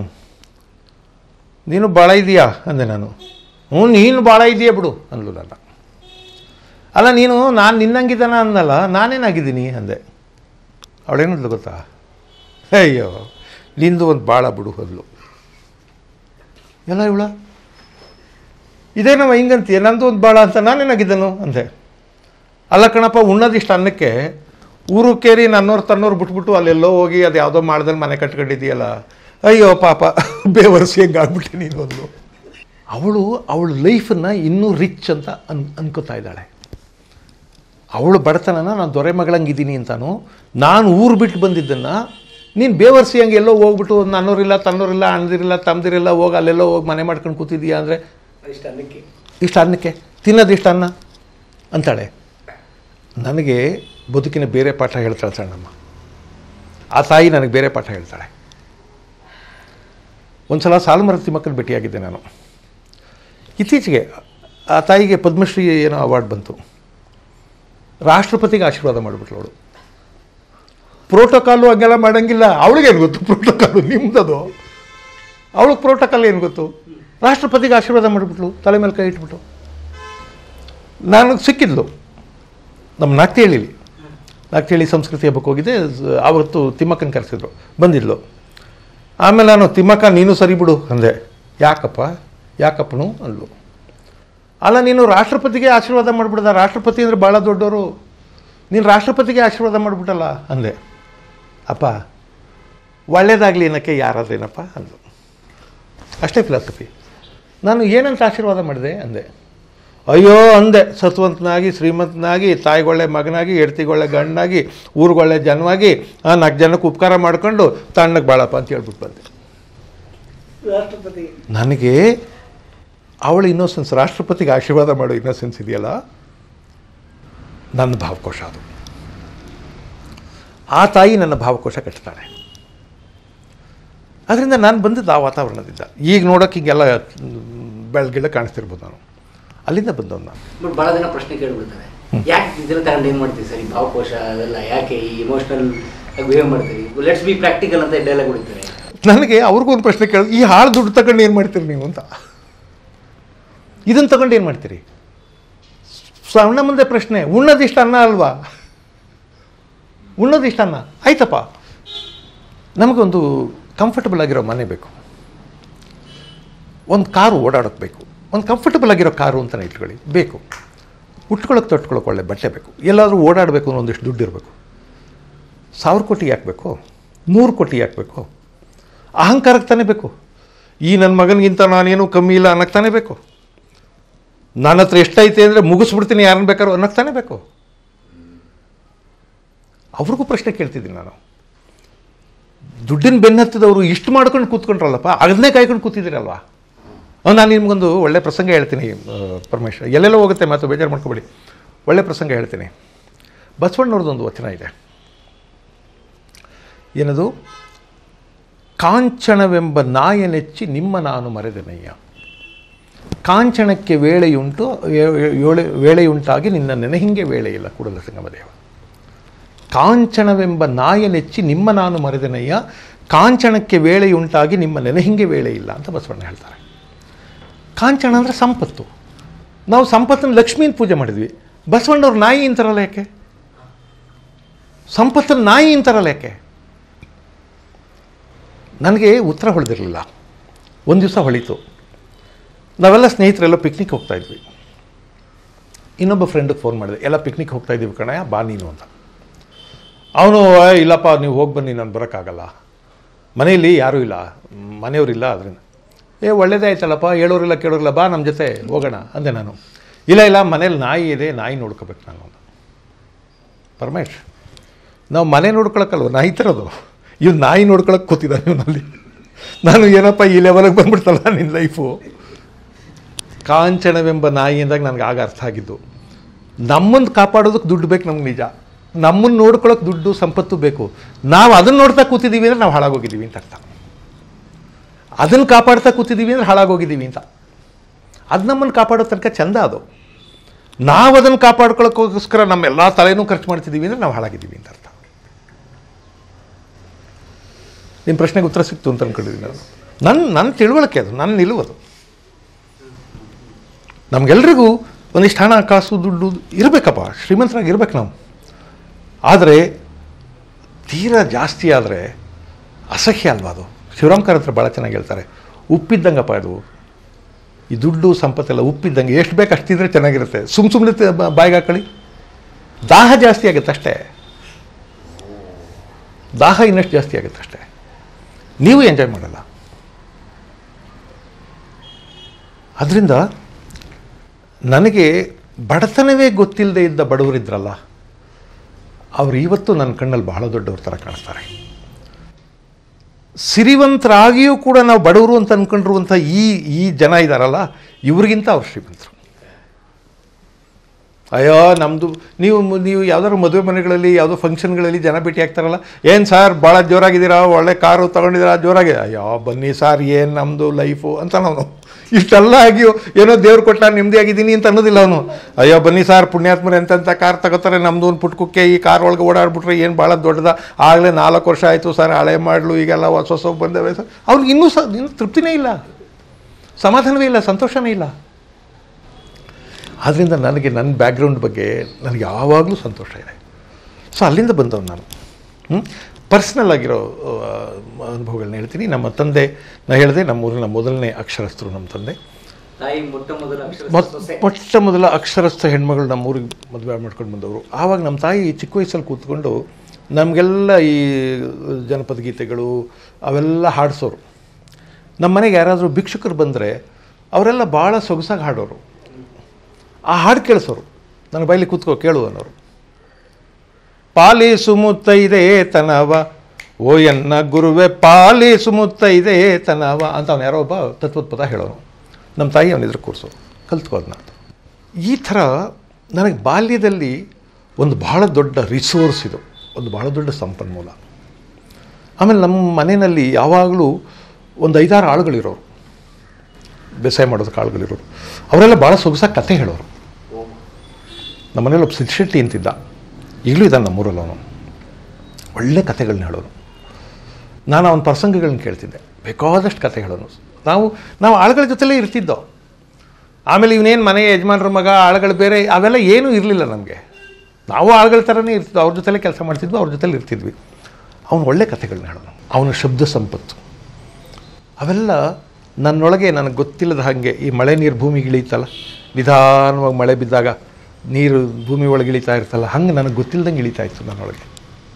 ನೀನು ಭಾಳ ಇದೆಯಾ ಅಂದೆ ನಾನು ಹ್ಞೂ ನೀನು ಭಾಳ ಇದೆಯಾ ಬಿಡು ಅಂದ್ಲು ನನ್ನ ಅಲ್ಲ ನೀನು ನಾನು ನಿನ್ನಂಗಿದ್ದಾನ ಅಂದಲ್ಲ ನಾನೇನಾಗಿದ್ದೀನಿ ಅಂದೆ ಅವಳೇನಂದ್ಲು ಗೊತ್ತಾ ಅಯ್ಯೋ ನಿಂದು ಒಂದು ಭಾಳ ಬಿಡು ಅಂದ್ಲು ಎಲ್ಲ ಇವಳ ಇದೇನವ ಹಿಂಗಂತೀಯ ನಂದು ಒಂದು ಭಾಳ ಅಂತ ನಾನೇನಾಗಿದ್ದನು ಅಂದೆ ಅಲ್ಲ ಕಣಪ್ಪ ಉಣ್ಣೋದಿಷ್ಟು ಅನ್ನಕ್ಕೆ ಊರು ಕೇರಿ ನನ್ನೋರು ತನ್ನೋರು ಬಿಟ್ಬಿಟ್ಟು ಅಲ್ಲೆಲ್ಲೋ ಹೋಗಿ ಅದು ಯಾವುದೋ ಮಾಡ್ದಲ್ಲಿ ಮನೆ ಕಟ್ಕೊಂಡಿದ್ದೀಯಲ್ಲ ಅಯ್ಯೋ ಪಾಪ ಬೇವರ್ಸಿ ಹೆಂಗೆ ಆಗ್ಬಿಟ್ಟೆ ನೀನು ಅಂದ್ಲು ಅವಳು ಅವಳ ಲೈಫನ್ನು ಇನ್ನೂ ರಿಚ್ ಅಂತ ಅನ್ ಅನ್ಕೋತಾ ಇದ್ದಾಳೆ ಅವಳು ಬಡತನನ ನಾನು ದೊರೆ ಮಗಳಂಗಿದ್ದೀನಿ ಅಂತಾನು ನಾನು ಊರು ಬಿಟ್ಟು ಬಂದಿದ್ದನ್ನು ನೀನು ಬೇವರ್ಸಿ ಹಂಗೆ ಎಲ್ಲೋ ಹೋಗ್ಬಿಟ್ಟು ನನ್ನೋರಿಲ್ಲ ತನ್ನೋರಿಲ್ಲ ಅಣ್ಣದಿರಿಲ್ಲ ತಮ್ಮದಿರಿಲ್ಲ ಹೋಗಿ ಅಲ್ಲೆಲ್ಲೋ ಹೋಗಿ ಮನೆ ಮಾಡ್ಕೊಂಡು ಕೂತಿದ್ದೀಯಾ ಅಂದರೆ
ಇಷ್ಟ ಅನ್ನಕ್ಕೆ
ಇಷ್ಟು ಅನ್ನಕ್ಕೆ ತಿನ್ನೋದು ಇಷ್ಟು ಅನ್ನ ಅಂತಾಳೆ ನನಗೆ ಬದುಕಿನ ಬೇರೆ ಪಾಠ ಹೇಳ್ತಾಳೆ ಸಣ್ಣಮ್ಮ ಆ ತಾಯಿ ನನಗೆ ಬೇರೆ ಪಾಠ ಹೇಳ್ತಾಳೆ ಒಂದು ಸಲ ಸಾಲುಮರ ತಿಮ್ಮಕ್ಕನ ಭೇಟಿಯಾಗಿದ್ದೆ ನಾನು ಇತ್ತೀಚೆಗೆ ಆ ತಾಯಿಗೆ ಪದ್ಮಶ್ರೀ ಏನೋ ಅವಾರ್ಡ್ ಬಂತು ರಾಷ್ಟ್ರಪತಿಗೆ ಆಶೀರ್ವಾದ ಮಾಡಿಬಿಟ್ಲು ಅವಳು ಪ್ರೋಟೋಕಾಲು ಹಂಗೆಲ್ಲ ಮಾಡೋಂಗಿಲ್ಲ ಅವಳಿಗೇನು ಗೊತ್ತು ಪ್ರೋಟೋಕಾಲು ನಿಮ್ದದು ಅವಳಿಗೆ ಪ್ರೋಟೋಕಾಲ್ ಏನು ಗೊತ್ತು ರಾಷ್ಟ್ರಪತಿಗೆ ಆಶೀರ್ವಾದ ಮಾಡಿಬಿಟ್ಲು ತಲೆ ಮೇಲೆ ಕೈ ಇಟ್ಬಿಟ್ಟು ನಾನು ಸಿಕ್ಕಿದ್ಲು ನಮ್ಮ ನಾಕ್ತಿಹಳ್ಳಿಲಿ ನಾಕ್ತಿಹಳ್ಳಿ ಸಂಸ್ಕೃತಿ ಹಬ್ಬಕ್ಕೆ ಹೋಗಿದ್ದೆ ಸ- ಆವತ್ತು ತಿಮ್ಮಕ್ಕನ ಕರೆಸಿದ್ರು ಬಂದಿದ್ಲು ಆಮೇಲೆ ನಾನು ತಿಮ್ಮಕ್ಕ ನೀನು ಸರಿ ಬಿಡು ಅಂದೆ ಯಾಕಪ್ಪ ಯಾಕಪ್ಪನು ಅಂದ್ಲು ಅಲ್ಲ ನೀನು ರಾಷ್ಟ್ರಪತಿಗೆ ಆಶೀರ್ವಾದ ಮಾಡಿಬಿಡ್ದ ರಾಷ್ಟ್ರಪತಿ ಅಂದರೆ ಭಾಳ ದೊಡ್ಡವರು ನೀನು ರಾಷ್ಟ್ರಪತಿಗೆ ಆಶೀರ್ವಾದ ಮಾಡಿಬಿಟ್ಟಲ್ಲ ಅಂದೆ ಅಪ್ಪ ಒಳ್ಳೇದಾಗಲಿ ಏನಕ್ಕೆ ಯಾರಾದ್ರೇನಪ್ಪ ಅಂದು ಅಷ್ಟೇ ಫಿಲಾಸಫಿ ನಾನು ಏನಂತ ಆಶೀರ್ವಾದ ಮಾಡಿದೆ ಅಂದೆ ಅಯ್ಯೋ ಅಂದೆ ಸತ್ವಂತನಾಗಿ ಶ್ರೀಮಂತನಾಗಿ ತಾಯಿಗೊಳ್ಳೆ ಮಗನಾಗಿ ಹೆಡ್ತಿಗೊಳ್ಳೆ ಗಂಡನಾಗಿ ಊರುಗೊಳ್ಳೆ ಜನವಾಗಿ ಆ ನಾಲ್ಕು ಜನಕ್ಕೆ ಉಪಕಾರ ಮಾಡ್ಕೊಂಡು ತಣ್ಣಗೆ ಬಾಳಪ್ಪ ಅಂತ ಹೇಳ್ಬಿಟ್ಟು ಬಂದೆ
ರಾಷ್ಟ್ರಪತಿ
ನನಗೆ ಅವಳ ಇನ್ನೋಸೆನ್ಸ್ ರಾಷ್ಟ್ರಪತಿಗೆ ಆಶೀರ್ವಾದ ಮಾಡೋ ಇನ್ನೋಸೆನ್ಸ್ ಇದೆಯಲ್ಲ ನನ್ನ ಭಾವಕೋಶ ಅದು ಆ ತಾಯಿ ನನ್ನ ಭಾವಕೋಶ ಕಟ್ತಾಳೆ ಅದರಿಂದ ನಾನು ಬಂದಿದ್ದು ಆ ವಾತಾವರಣದಿಂದ ಈಗ ನೋಡೋಕೆ ಹಿಂಗೆಲ್ಲ ಬೆಳಗಿಲ್ಲ ಕಾಣಿಸ್ತಿರ್ಬೋದು ನಾನು ಅಲ್ಲಿಂದ ಬಂದವನು ನಾನು
ಬಟ್ ಭಾಳ ಜನ ಪ್ರಶ್ನೆ ಕೇಳ್ಬಿಡ್ತಾರೆ ಯಾಕೆ ಇದನ್ನ ತಗೊಂಡು ಏನು ಮಾಡ್ತೀವಿ ಸರ್ ಈ ಭಾವಕೋಶ ಅದೆಲ್ಲ ಯಾಕೆ ಈ ಇಮೋಷನಲ್ ಆಗಿ ಬಿಹೇವ್ ಮಾಡ್ತೀರಿ ಲೆಟ್ಸ್ ಬಿ ಪ್ರಾಕ್ಟಿಕಲ್ ಅಂತ ಡೈಲಾಗ್ ಹೊಡಿತಾರೆ
ನನಗೆ ಅವ್ರಿಗೂ ಒಂದು ಪ್ರಶ್ನೆ ಕೇಳ ಈ ಹಾಳು ದುಡ್ಡು ತಗೊಂಡು ಏನು ಮಾಡ್ತೀರಿ ನೀವು ಅಂತ ಇದನ್ನು ತಗೊಂಡು ಏನು ಮಾಡ್ತೀರಿ ಸಣ್ಣ ಮುಂದೆ ಪ್ರಶ್ನೆ ಉಣ್ಣೋದಿಷ್ಟು ಅನ್ನ ಅಲ್ವಾ ಉಣ್ಣೋದಿಷ್ಟು ಅನ್ನ ಆಯ್ತಪ್ಪ ನಮಗೊಂದು ಕಂಫರ್ಟಬಲ್ ಆಗಿರೋ ಮನೆ ಬೇಕು ಒಂದು ಕಾರು ಓಡಾಡೋಕ್ಕೆ ಬೇಕು ಒಂದು ಕಂಫರ್ಟಬಲ್ ಆಗಿರೋ ಕಾರು ಅಂತಲೇ ಇಟ್ಕೊಳ್ಳಿ ಬೇಕು ಉಟ್ಕೊಳ್ಳೋಕೆ ತೊಟ್ಕೊಳ್ಳೋಕೆ ಒಳ್ಳೆ ಬಟ್ಟೆ ಬೇಕು ಎಲ್ಲಾದರೂ ಓಡಾಡಬೇಕು ಅನ್ನೋ ಒಂದಿಷ್ಟು ದುಡ್ಡು ಇರಬೇಕು ಸಾವಿರ ಕೋಟಿ ಯಾಕೆ ಬೇಕು ನೂರು ಕೋಟಿ ಯಾಕೆ ಬೇಕು ಅಹಂಕಾರಕ್ಕೆ ತಾನೇ ಬೇಕು ಈ ನನ್ನ ಮಗನಿಗಿಂತ ನಾನೇನು ಕಮ್ಮಿ ಇಲ್ಲ ಅನ್ನಕ್ಕೆ ತಾನೇ ಬೇಕು ನನ್ನ ಹತ್ರ ಎಷ್ಟೈತೆ ಅಂದರೆ ಮುಗಿಸ್ಬಿಡ್ತೀನಿ ಯಾರನ್ನ ಬೇಕಾದ್ರೂ ಅನ್ನಕ್ಕೆ ತಾನೇ ಬೇಕು ಅವ್ರಿಗೂ ಪ್ರಶ್ನೆ ಕೇಳ್ತಿದ್ದೀನಿ ನಾನು ದುಡ್ಡಿನ ಬೆನ್ನತ್ತಿದವರು ಇಷ್ಟು ಮಾಡ್ಕೊಂಡು ಕೂತ್ಕೊಂಡ್ರಲ್ಲಪ್ಪ ಅದನ್ನೇ ಕಾಯ್ಕೊಂಡು ಕೂತಿದ್ದೀರಲ್ವಾ ಅವ್ನು ನಾನು ನಿಮ್ಗೊಂದು ಒಳ್ಳೆ ಪ್ರಸಂಗ ಹೇಳ್ತೀನಿ ಆ, ಪರಮೇಶ್ವರ್ ಎಲ್ಲೆಲ್ಲೋ ಹೋಗುತ್ತೆ ಮಾತು ಬೇಜಾರು ಮಾಡ್ಕೊಬೇಡಿ ಒಳ್ಳೆ ಪ್ರಸಂಗ ಹೇಳ್ತೀನಿ ಬಸವಣ್ಣವ್ರದ್ದೊಂದು ವಚನ ಇದೆ ಏನದು ಕಾಂಚನವೆಂಬ ನಾಯನೆಚ್ಚಿ ನಿಮ್ಮ ನಾನು ಮರೆದೆನಯ್ಯ ಕಾಂಚನಕ್ಕೆ ವೇಳೆಯುಂಟು ಏ- ಏ- ಏಳೆ ವೇಳೆಯುಂಟಾಗಿ ನಿನ್ನ ನೆನಹಿಂಗೆ ವೇಳೆ ಇಲ್ಲ ಕೂಡಲ ಸಂಗಮದೇವ ಕಾಂಚನವೆಂಬ ನಾಯನೆಚ್ಚಿ ನಿಮ್ಮ ನಾನು ಮರೆದೆನಯ್ಯ ಕಾಂಚನಕ್ಕೆ ವೇಳೆಯುಂಟಾಗಿ ನಿಮ್ಮ ನೆನಹಿಂಗೆ ವೇಳೆ ಇಲ್ಲ ಅಂತ ಬಸವಣ್ಣ ಹೇಳ್ತಾರೆ ಕಾಂಚನ ಅಂದರೆ ಸಂಪತ್ತು ನಾವು ಸಂಪತ್ತನ್ನು ಲಕ್ಷ್ಮೀನ ಪೂಜೆ ಮಾಡಿದ್ವಿ ಬಸವಣ್ಣವ್ರು ನಾಯಿ ಅಂತಾರಲ್ಲ ಯಾಕೆ ಸಂಪತ್ತನ್ನು ನಾಯಿ ಅಂತಾರಲ್ಲ ಯಾಕೆ ನನಗೆ ಉತ್ತರ ಹೊಳೆದಿರಲಿಲ್ಲ ಒಂದು ದಿವಸ ಹೊಳಿತು ನಾವೆಲ್ಲ ಸ್ನೇಹಿತರೆಲ್ಲ ಪಿಕ್ನಿಕ್ ಹೋಗ್ತಾ ಇದ್ವಿ ಇನ್ನೊಬ್ಬ ಫ್ರೆಂಡಿಗೆ ಫೋನ್ ಮಾಡಿದೆ ಎಲ್ಲ ಪಿಕ್ನಿಕ್ ಹೋಗ್ತಾ ಇದ್ದೀವಿ ಕಣಯ್ಯ ಬಾ ನೀನು ಅಂತ ಅವನು ಇಲ್ಲಪ್ಪ ನೀವು ಹೋಗಿ ಬನ್ನಿ ನಾನು ಬರೋಕ್ಕಾಗಲ್ಲ ಮನೆಯಲ್ಲಿ ಯಾರೂ ಇಲ್ಲ ಮನೆಯವರಿಲ್ಲ ಅದರಿಂದ ಏ ಒಳ್ಳೇದೇ ಆಯ್ತಲ್ಲಪ್ಪ ಹೇಳೋರಿಲ್ಲ ಕೇಳೋರಿಲ್ಲ ಬಾ ನಮ್ಮ ಜೊತೆ ಹೋಗೋಣ ಅಂದೆ ನಾನು ಇಲ್ಲ ಇಲ್ಲ ಮನೇಲಿ ನಾಯಿ ಇದೆ ನಾಯಿ ನೋಡ್ಕೋಬೇಕು ನಾನು ಅಂತ ಪರಮೇಶ್ ನಾವು ಮನೆ ನೋಡ್ಕೊಳಕ್ಕಲ್ವ ನಾಯಿ ತರೋದು ಇವ್ನು ನಾಯಿ ನೋಡ್ಕೊಳಕ್ಕೆ ಕೂತಿದ್ದಾನೆ ಇವನಲ್ಲಿ ನಾನು ಏನಪ್ಪ ಈ ಲೆವೆಲಿಗೆ ಬಂದ್ಬಿಡ್ತಲ್ಲ ನಿನ್ನ ಲೈಫು ಕಾಂಚನವೆಂಬ ನಾಯಿ ಅಂದಾಗ ನನಗೆ ಆಗ ಅರ್ಥ ಆಗಿದ್ದು ನಮ್ಮನ್ನು ಕಾಪಾಡೋದಕ್ಕೆ ದುಡ್ಡು ಬೇಕು ನಮ್ಗೆ ನಿಜ ನಮ್ಮನ್ನು ನೋಡ್ಕೊಳ್ಳೋಕೆ ದುಡ್ಡು ಸಂಪತ್ತು ಬೇಕು ನಾವು ಅದನ್ನು ನೋಡ್ತಾ ಕೂತಿದ್ದೀವಿ ಅಂದರೆ ನಾವು ಹಾಳಾಗೋಗಿದ್ದೀವಿ ಅಂತ ಅರ್ಥ ಅದನ್ನು ಕಾಪಾಡ್ತಾ ಕೂತಿದ್ದೀವಿ ಅಂದರೆ ಹಾಳಾಗೋಗಿದ್ದೀವಿ ಅಂತ ಅದು ನಮ್ಮನ್ನು ಕಾಪಾಡೋ ತನಕ ಚಂದ ಅದು ನಾವು ಅದನ್ನು ಕಾಪಾಡ್ಕೊಳ್ಳೋಕ್ಕೋಸ್ಕರ ನಮ್ಮ ಎಲ್ಲ ತಲೆನೂ ಖರ್ಚು ಮಾಡ್ತಿದ್ದೀವಿ ಅಂದರೆ ನಾವು ಹಾಳಾಗಿದ್ದೀವಿ ಅಂತ ಅರ್ಥ ನಿಮ್ಮ ಪ್ರಶ್ನೆಗೆ ಉತ್ತರ ಸಿಕ್ತು ಅಂತ ಅಂದ್ಕೊಂಡಿದ್ದೀನಿ ನಾನು ನನ್ನ ನನ್ನ ತಿಳುವಳಿಕೆ ಅದು ನನ್ನ ನಿಲುವದು ನಮಗೆಲ್ರಿಗೂ ಒಂದಿಷ್ಟು ಹಣ ಕಾಸು ದುಡ್ಡು ಇರಬೇಕಪ್ಪ ಶ್ರೀಮಂತರಾಗಿ ಇರ್ಬೇಕು ನಾವು ಆದರೆ ತೀರಾ ಜಾಸ್ತಿ ಆದರೆ ಅಸಹ್ಯ ಅಲ್ವಾ ಅದು ಶಿವರಾಮ್ಕರ್ ಹತ್ರ ಭಾಳ ಚೆನ್ನಾಗಿ ಹೇಳ್ತಾರೆ ಉಪ್ಪಿದ್ದಂಗಪ್ಪ ಅದು ಈ ದುಡ್ಡು ಸಂಪತ್ತೆಲ್ಲ ಉಪ್ಪಿದ್ದಂಗೆ ಎಷ್ಟು ಬೇಕು ಅಷ್ಟಿದ್ರೆ ಚೆನ್ನಾಗಿರುತ್ತೆ ಸುಮ್ಮ ಸುಮ್ಮನೆ ಬಾಯಿಗೆ ಹಾಕೊಳ್ಳಿ ದಾಹ ಜಾಸ್ತಿ ಆಗುತ್ತೆ ಅಷ್ಟೇ ದಾಹ ಇನ್ನಷ್ಟು ಜಾಸ್ತಿ ಆಗುತ್ತೆ ಅಷ್ಟೇ ನೀವು ಎಂಜಾಯ್ ಮಾಡಲ್ಲ ಅದರಿಂದ ನನಗೆ ಬಡತನವೇ ಗೊತ್ತಿಲ್ಲದೆ ಇದ್ದ ಬಡವರಿದ್ರಲ್ಲ ಅವರು ಇವತ್ತು ನನ್ನ ಕಣ್ಣಲ್ಲಿ ಬಹಳ ದೊಡ್ಡವ್ರ ಥರ ಕಾಣಿಸ್ತಾರೆ ಸಿರಿವಂತರಾಗಿಯೂ ಕೂಡ ನಾವು ಬಡವರು ಅಂತ ಅಂದ್ಕೊಂಡಿರುವಂಥ ಈ ಈ ಜನ ಇದ್ದಾರಲ್ಲ ಇವ್ರಿಗಿಂತ ಅವ್ರು ಶ್ರೀಮಂತರು ಅಯ್ಯೋ ನಮ್ಮದು ನೀವು ನೀವು ಯಾವ್ದಾದ್ರು ಮದುವೆ ಮನೆಗಳಲ್ಲಿ ಯಾವುದೋ ಫಂಕ್ಷನ್ಗಳಲ್ಲಿ ಜನ ಭೇಟಿ ಆಗ್ತಾರಲ್ಲ ಏನು ಸರ್ ಭಾಳ ಜೋರಾಗಿದ್ದೀರಾ ಒಳ್ಳೆ ಕಾರು ತೊಗೊಂಡಿದ್ದೀರಾ ಜೋರಾಗಿದೆ ಅಯ್ಯೋ ಬನ್ನಿ ಸರ್ ಏನು ನಮ್ಮದು ಲೈಫು ಅಂತ ನಾವು ಇಷ್ಟೆಲ್ಲ ಆಗಿಯೋ ಏನೋ ದೇವ್ರು ಕೊಟ್ಟ ನೆಮ್ಮದಿ ಆಗಿದ್ದೀನಿ ಅಂತ ಅನ್ನೋದಿಲ್ಲ ಅವನು ಅಯ್ಯೋ ಬನ್ನಿ ಸರ್ ಪುಣ್ಯಾತ್ಮರು ಎಂತೆಂಥ ಕಾರ್ ತಗೋತಾರೆ ನಮ್ಮದು ಒಂದು ಪುಟ್ ಕುಕ್ಕೆ ಈ ಕಾರ್ ಒಳಗೆ ಓಡಾಡ್ಬಿಟ್ರೆ ಏನು ಭಾಳ ದೊಡ್ಡದ ಆಗಲೇ ನಾಲ್ಕು ವರ್ಷ ಆಯಿತು ಸರ್ ಹಳೆ ಮಾಡಲು ಈಗೆಲ್ಲ ಹೊಸ ಹೊಸ ಬಂದವೆ ಸರ್ ಅವ್ನಿಗೆ ಇನ್ನೂ ಸ ಇನ್ನೂ ತೃಪ್ತಿನೇ ಇಲ್ಲ ಸಮಾಧಾನವೇ ಇಲ್ಲ ಸಂತೋಷನೇ ಇಲ್ಲ ಆದ್ದರಿಂದ ನನಗೆ ನನ್ನ ಬ್ಯಾಕ್ಗ್ರೌಂಡ್ ಬಗ್ಗೆ ನನಗೆ ಯಾವಾಗಲೂ ಸಂತೋಷ ಇದೆ ಸೊ ಅಲ್ಲಿಂದ ಬಂದವನು ನಾನು ಪರ್ಸ್ನಲ್ ಆಗಿರೋ ಆ, ಅನುಭವಗಳನ್ನ ಹೇಳ್ತೀನಿ ನಮ್ಮ ತಂದೆ ನಾನು ಹೇಳಿದೆ ನಮ್ಮೂರಿನ ಮೊದಲನೇ ಅಕ್ಷರಸ್ಥರು ನಮ್ಮ ತಂದೆ
ತಾಯಿ ಮೊಟ್ಟ ಮೊದಲ ಅಕ್ಷರ
ಮೊತ್-
ಸೊಸೆ
ಮೊಟ್ಟ ಮೊದಲ ಅಕ್ಷರಸ್ಥ ಹೆಣ್ಮಗಳು ನಮ್ಮ ಊರಿಗೆ ಮದುವೆ ಮಾಡ್ಕೊಂಡು ಬಂದವರು ಆವಾಗ ನಮ್ಮ ತಾಯಿ ಚಿಕ್ಕ ವಯಸ್ಸಲ್ಲಿ ಕೂತ್ಕೊಂಡು ನಮಗೆಲ್ಲ ಈ ಜನಪದ ಗೀತೆಗಳು ಅವೆಲ್ಲ ಹಾಡಿಸೋರು ನಮ್ಮ ಮನೆಗೆ ಯಾರಾದರೂ ಭಿಕ್ಷುಕರು ಬಂದರೆ ಅವರೆಲ್ಲ ಭಾಳ ಸೊಗಸಾಗಿ ಹಾಡೋರು ಆ ಹಾಡು ಕೇಳಿಸೋರು ನನ್ನ ಬೈಲಿ ಕೂತ್ಕೋ ಕೇಳು ಅನ್ನೋರು ಪಾಲಿಸು ಮುತ್ತೈದೆ ತನವ ಓ ಎನ್ನ ಗುರುವೆ ಪಾಲಿಸು ಮುತ್ತೈದೆ ತನವ ಅಂತ ಅವನು ಯಾರೋ ಒಬ್ಬ ತತ್ವದ ಪದ ಹೇಳೋನು ನಮ್ಮ ತಾಯಿ ಅವನ ಎದುರು ಕೂರಿಸೋರು ಕಲ್ತ್ಕೋ ಅದನ್ನ ಈ ಥರ ನನಗೆ ಬಾಲ್ಯದಲ್ಲಿ ಒಂದು ಬಹಳ ದೊಡ್ಡ ರಿಸೋರ್ಸ್ ಇದು ಒಂದು ಬಹಳ ದೊಡ್ಡ ಸಂಪನ್ಮೂಲ ಆಮೇಲೆ ನಮ್ಮ ಮನೆಯಲ್ಲಿ ಯಾವಾಗಲೂ ಒಂದು ಐದಾರು ಆಳುಗಳಿರೋರು ಬೇಸಾಯ ಮಾಡೋದಕ್ಕೆ ಆಳುಗಳಿರೋರು ಅವರೆಲ್ಲ ಭಾಳ ಸೊಗಸಾಗಿ ಕತೆ ಹೇಳೋರು ನಮ್ಮ ಮನೇಲಿ ಒಬ್ಬ ಸಿದ್ಶೆಟ್ಟಿ ಅಂತಿದ್ದ ಈಗಲೂ ಇದ್ದಾನೆ ನಮ್ಮೂರಲ್ಲಿ ಅವನು ಒಳ್ಳೆ ಕತೆಗಳನ್ನ ಹೇಳೋನು ನಾನು ಅವನ ಪ್ರಸಂಗಗಳನ್ನ ಕೇಳ್ತಿದ್ದೆ ಬೇಕಾದಷ್ಟು ಕತೆ ಹೇಳೋನು ನಾವು ನಾವು ಆಳುಗಳ ಜೊತೆಲೇ ಇರ್ತಿದ್ದೋ ಆಮೇಲೆ ಇವನೇನು ಮನೆ ಯಜಮಾನ್ರ ಮಗ ಆಳುಗಳು ಬೇರೆ ಅವೆಲ್ಲ ಏನೂ ಇರಲಿಲ್ಲ ನಮಗೆ ನಾವು ಆಳುಗಳ ಥರನೇ ಇರ್ತಿದ್ವು ಅವ್ರ ಜೊತೆಲೇ ಕೆಲಸ ಮಾಡ್ತಿದ್ವಿ ಅವ್ರ ಜೊತೆಲಿ ಇರ್ತಿದ್ವಿ ಅವನು ಒಳ್ಳೆ ಕಥೆಗಳನ್ನ ಹೇಳೋನು ಅವನ ಶಬ್ದ ಸಂಪತ್ತು ಅವೆಲ್ಲ ನನ್ನೊಳಗೆ ನನಗೆ ಗೊತ್ತಿಲ್ಲದ ಹಾಗೆ ಈ ಮಳೆ ನೀರು ಭೂಮಿಗೆ ಇಳೀತಲ್ಲ ನಿಧಾನವಾಗಿ ಮಳೆ ಬಿದ್ದಾಗ ನೀರು ಭೂಮಿ ಒಳಗೆ ಇಳಿತಾ ಇರ್ತಲ್ಲ ಹಂಗೆ ನನಗೆ ಗೊತ್ತಿಲ್ಲದಂಗೆ ಇಳಿತಾ ಇತ್ತು ನನ್ನೊಳಗೆ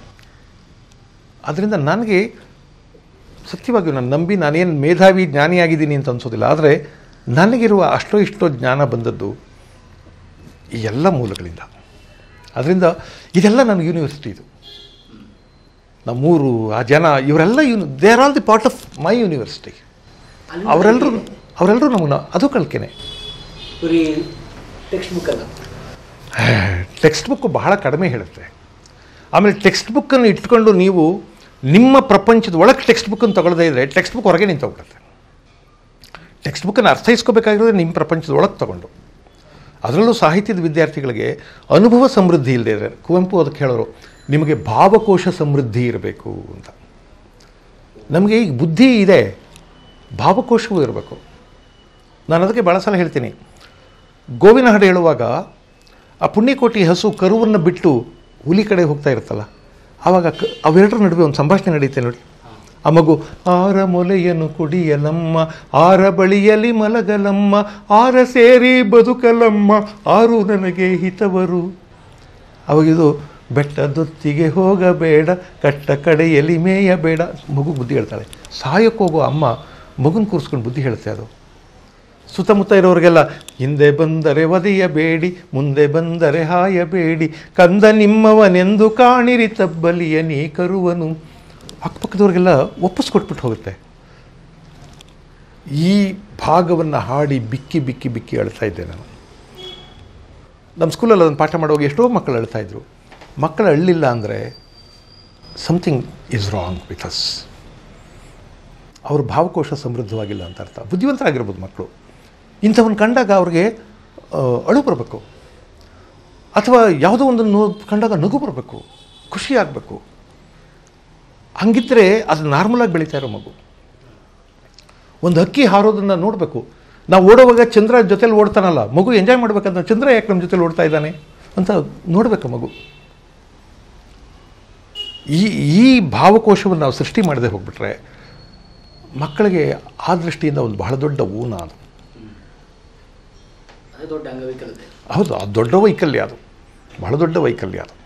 ಅದರಿಂದ ನನಗೆ ಸತ್ಯವಾಗಿಯೂ ನಾನು ನಂಬಿ ನಾನೇನು ಮೇಧಾವಿ ಜ್ಞಾನಿಯಾಗಿದ್ದೀನಿ ಅಂತ ಅನಿಸೋದಿಲ್ಲ ಆದರೆ ನನಗಿರುವ ಅಷ್ಟೋ ಇಷ್ಟೋ ಜ್ಞಾನ ಬಂದದ್ದು ಈ ಎಲ್ಲ ಮೂಲಗಳಿಂದ ಅದರಿಂದ ಇದೆಲ್ಲ ನನ್ನ ಯೂನಿವರ್ಸಿಟಿ ಇದು ನಮ್ಮೂರು ಆ ಜನ ಇವರೆಲ್ಲ uni they are all the part of my university ಅವರೆಲ್ಲರೂ ಅವರೆಲ್ಲರೂ ನಮ್ಮನ್ನ ಅದು ಕಳ್ಕೆನೆ
ಬರೀ ಟೆಕ್ಸ್ಟ್ ಬುಕ್ ಅಲ್ಲ
ಟೆಕ್ಸ್ಟ್ ಬುಕ್ ಬಹಳ ಕಡಿಮೆ ಹೇಳುತ್ತೆ ಆಮೇಲೆ ಟೆಕ್ಸ್ಟ್ ಬುಕ್ಕನ್ನು ಇಟ್ಕೊಂಡು ನೀವು ನಿಮ್ಮ ಪ್ರಪಂಚದ ಒಳಗೆ ಟೆಕ್ಸ್ಟ್ ಬುಕ್ಕನ್ನು ತಗೊಳ್ಳದೇ ಇದ್ದರೆ ಟೆಕ್ಸ್ಟ್ ಬುಕ್ ಹೊರಗೆ ನಿಂತು ಹೋಗ್ಬಿಡುತ್ತೆ ಟೆಕ್ಸ್ಟ್ ಬುಕ್ಕನ್ನು ಅರ್ಥೈಸ್ಕೋಬೇಕಾಗಿರೋದು ನಿಮ್ಮ ಪ್ರಪಂಚದ ಒಳಗೆ ತಗೊಂಡು ಅದರಲ್ಲೂ ಸಾಹಿತ್ಯದ ವಿದ್ಯಾರ್ಥಿಗಳಿಗೆ ಅನುಭವ ಸಮೃದ್ಧಿ ಇಲ್ಲದೆ ಇದ್ರೆ ಕುವೆಂಪು ಅದಕ್ಕೆ ಹೇಳೋರು ನಿಮಗೆ ಭಾವಕೋಶ ಸಮೃದ್ಧಿ ಇರಬೇಕು ಅಂತ ನಮಗೆ ಈಗ ಬುದ್ಧಿ ಇದೆ ಭಾವಕೋಶವೂ ಇರಬೇಕು ನಾನು ಅದಕ್ಕೆ ಭಾಳ ಸಲ ಹೇಳ್ತೀನಿ ಗೋವಿನ ಹಾಡು ಹೇಳುವಾಗ ಆ ಪುಣ್ಯಕೋಟಿ ಹಸು ಕರುವನ್ನು ಬಿಟ್ಟು ಹುಲಿ ಕಡೆ ಹೋಗ್ತಾ ಇರುತ್ತಲ್ಲ ಆವಾಗ ಕ ಅವೆರಡರ ನಡುವೆ ಒಂದು ಸಂಭಾಷಣೆ ನಡೆಯುತ್ತೆ ನೋಡಿ ಆ ಮಗು ಆರ ಮೊಲೆಯನ್ನು ಕುಡಿಯಲಮ್ಮ ಆರ ಬಳಿಯಲಿ ಮಲಗಲಮ್ಮ ಆರ ಸೇರಿ ಬದುಕಲಮ್ಮ ಆರು ನನಗೆ ಹಿತವರು ಅವಾಗಿದು ಬೆಟ್ಟದೊತ್ತಿಗೆ ಹೋಗಬೇಡ ಕಟ್ಟ ಕಡೆಯಲ್ಲಿ ಮೇಯಬೇಡ ಮಗು ಬುದ್ಧಿ ಹೇಳ್ತಾಳೆ ಸಾಯಕ್ಕೆ ಹೋಗೋ ಅಮ್ಮ ಮಗುನ ಕೂರಿಸ್ಕೊಂಡು ಬುದ್ಧಿ ಹೇಳುತ್ತೆ ಅದು ಸುತ್ತಮುತ್ತ ಇರೋರಿಗೆಲ್ಲ ಹಿಂದೆ ಬಂದರೆ ಒದೆಯಬೇಡಿ ಮುಂದೆ ಬಂದರೆ ಹಾಯಬೇಡಿ ಕಂದ ನಿಮ್ಮವನೆಂದು ಕಾಣಿರಿ ತಬ್ಬಲಿಯ ನೀ ಕರುವನು ಅಕ್ಕಪಕ್ಕದವ್ರಿಗೆಲ್ಲ ಒಪ್ಪಿಸ್ಕೊಟ್ಬಿಟ್ಟು ಹೋಗುತ್ತೆ ಈ ಭಾಗವನ್ನು ಹಾಡಿ ಬಿಕ್ಕಿ ಬಿಕ್ಕಿ ಬಿಕ್ಕಿ ಅಳ್ತಾ ಇದ್ದೆ ನಾನು ನಮ್ಮ ಸ್ಕೂಲಲ್ಲಿ ಅದನ್ನು ಪಾಠ ಮಾಡುವಾಗ ಎಷ್ಟೋ ಮಕ್ಕಳು ಅಳ್ತಾ ಇದ್ರು ಮಕ್ಕಳು ಅಳ್ಳಿಲ್ಲ ಅಂದರೆ something is wrong with us ಅವ್ರ ಭಾವಕೋಶ ಸಮೃದ್ಧವಾಗಿಲ್ಲ ಅಂತ ಅರ್ಥ ಬುದ್ಧಿವಂತರಾಗಿರ್ಬೋದು ಮಕ್ಕಳು ಇಂಥವನ್ನ ಕಂಡಾಗ ಅವ್ರಿಗೆ ಆ, ಅಳು ಬರಬೇಕು ಅಥವಾ ಯಾವುದೋ ಒಂದನ್ನು ನೋ ಕಂಡಾಗ ನಗು ಬರಬೇಕು ಖುಷಿ ಆಗಬೇಕು ಹಂಗಿದ್ರೆ ಅದು ನಾರ್ಮಲಾಗಿ ಬೆಳೀತಾ ಇರೋ ಮಗು ಒಂದು ಹಕ್ಕಿ ಹಾರೋದನ್ನು ನೋಡಬೇಕು ನಾವು ಓಡುವಾಗ ಚಂದ್ರ ಜೊತೆಲಿ ಓಡ್ತಾನಲ್ಲ ಮಗು ಎಂಜಾಯ್ ಮಾಡ್ಬೇಕಂತ ಚಂದ್ರ ಯಾಕೆ ನಮ್ಮ ಜೊತೆಲಿ ಓಡ್ತಾ ಇದ್ದಾನೆ ಅಂತ ನೋಡಬೇಕು ಮಗು ಈ ಈ ಭಾವಕೋಶವನ್ನು ನಾವು ಸೃಷ್ಟಿ ಮಾಡದೆ ಹೋಗ್ಬಿಟ್ರೆ ಮಕ್ಕಳಿಗೆ ಆ ದೃಷ್ಟಿಯಿಂದ ಒಂದು ಬಹಳ ದೊಡ್ಡ ಊನ ಅದು
ಅದೇ ದೊಡ್ಡ ಅಂಗವಿಕಲತೆ
ಹೌದು ಅದು ದೊಡ್ಡ ವೈಕಲ್ಯ ಅದು ಬಹಳ ದೊಡ್ಡ ವೈಕಲ್ಯ ಅದು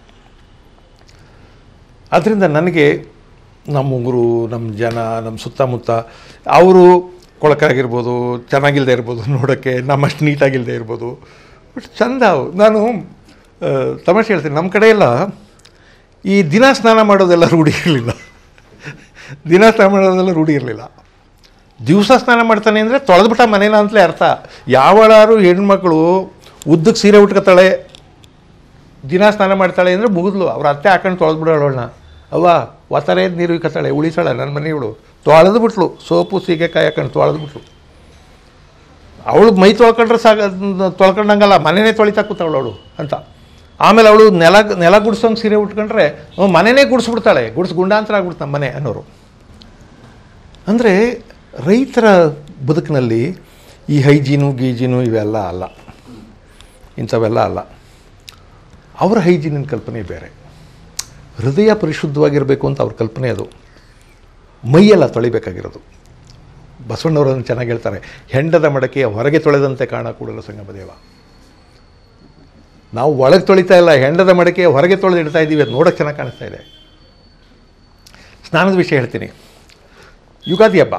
ಆದ್ದರಿಂದ ನನಗೆ ನಮ್ಮ ಉಗುರು ನಮ್ಮ ಜನ ನಮ್ಮ ಸುತ್ತಮುತ್ತ ಅವರು ಕೊಳಕಾಗಿರ್ಬೋದು ಚೆನ್ನಾಗಿಲ್ಲದೆ ಇರ್ಬೋದು ನೋಡೋಕ್ಕೆ ನಮ್ಮಷ್ಟು ನೀಟಾಗಿಲ್ಲದೆ ಇರ್ಬೋದು ಬಟ್ ಚಂದ ಅವು. ನಾನು ಆ, ತಮಾಷೆ ಹೇಳ್ತೀನಿ ನಮ್ಮ ಕಡೆ ಎಲ್ಲ ಈ ದಿನ ಸ್ನಾನ ಮಾಡೋದೆಲ್ಲ ರೂಢಿ ಇರಲಿಲ್ಲ ದಿನ ಸ್ನಾನ ಮಾಡೋದೆಲ್ಲ ರೂಢಿ ಇರಲಿಲ್ಲ ದಿವಸ ಸ್ನಾನ ಮಾಡ್ತಾನೆ ಅಂದರೆ ತೊಳೆದ್ಬಿಟ್ಟ ಮನೇನ ಅಂತಲೇ ಅರ್ಥ ಯಾವಳಾರು ಹೆಣ್ಮಕ್ಳು ಉದ್ದಕ್ಕೆ ಸೀರೆ ಉಟ್ಕೊತಾಳೆ ದಿನ ಸ್ನಾನ ಮಾಡ್ತಾಳೆ ಅಂದರೆ ಮುಗಿದ್ಲು ಅವ್ರ ಅತ್ತೆ ಹಾಕೊಂಡು ತೊಳೆದ್ಬಿಡೋಳನ್ನ ಅವ್ವ ಒತ್ತರೆ ನೀರು ಇಕ್ಕತ್ತಾಳೆ ಉಳಿಸಾಳೆ ನನ್ನ ಮನೆಯವಳು ತೊಳೆದು ಬಿಟ್ಲು ಸೋಪು ಸೀಗೆಕಾಯಿ ಹಾಕೊಂಡು ತೊಳೆದು ಬಿಟ್ಲು ಅವಳು ಮೈ ತೊಳ್ಕೊಂಡ್ರೆ ಸಾಕ ತೊಳ್ಕೊಂಡಂಗಲ್ಲ ಮನೆನೇ ತೊಳಿತಾ ಕೂತಾವಳು ಅವಳು ಅಂತ ಆಮೇಲೆ ಅವಳು ನೆಲ ನೆಲ ಗುಡ್ಸೋಂಗೆ ಸೀರೆ ಉಟ್ಕೊಂಡ್ರೆ ಅವ್ನು ಮನೆನೇ ಗುಡಿಸ್ಬಿಡ್ತಾಳೆ ಗುಡ್ಸ್ ಗುಂಡಾಂತರ ಆಗ್ಬಿಡ್ತಾನೆ ಮನೆ ಅನ್ನೋರು ಅಂದರೆ ರೈತರ ಬದುಕಿನಲ್ಲಿ ಈ ಹೈಜೀನು ಗೀಜೀನು ಇವೆಲ್ಲ ಅಲ್ಲ ಇಂಥವೆಲ್ಲ ಅಲ್ಲ ಅವರ ಹೈಜೀನಿನ ಕಲ್ಪನೆ ಬೇರೆ ಹೃದಯ ಪರಿಶುದ್ಧವಾಗಿರಬೇಕು ಅಂತ ಅವ್ರ ಕಲ್ಪನೆ ಅದು ಮೈಯೆಲ್ಲ ತೊಳಿಬೇಕಾಗಿರೋದು ಬಸವಣ್ಣವರನ್ನು ಚೆನ್ನಾಗಿ ಹೇಳ್ತಾರೆ ಹೆಂಡದ ಮಡಕೆಯ ಹೊರಗೆ ತೊಳೆದಂತೆ ಕಾಣ ಕೂಡಲ ಸಂಗಮದೇವ ನಾವು ಒಳಗೆ ತೊಳಿತಾ ಇಲ್ಲ ಹೆಂಡದ ಮಡಕೆಯ ಹೊರಗೆ ತೊಳೆದು ಇಡ್ತಾ ಇದ್ದೀವಿ ಅದು ನೋಡೋಕ್ಕೆ ಚೆನ್ನಾಗಿ ಕಾಣಿಸ್ತಾ ಇದೆ ಸ್ನಾನದ ವಿಷಯ ಹೇಳ್ತೀನಿ ಯುಗಾದಿ ಹಬ್ಬ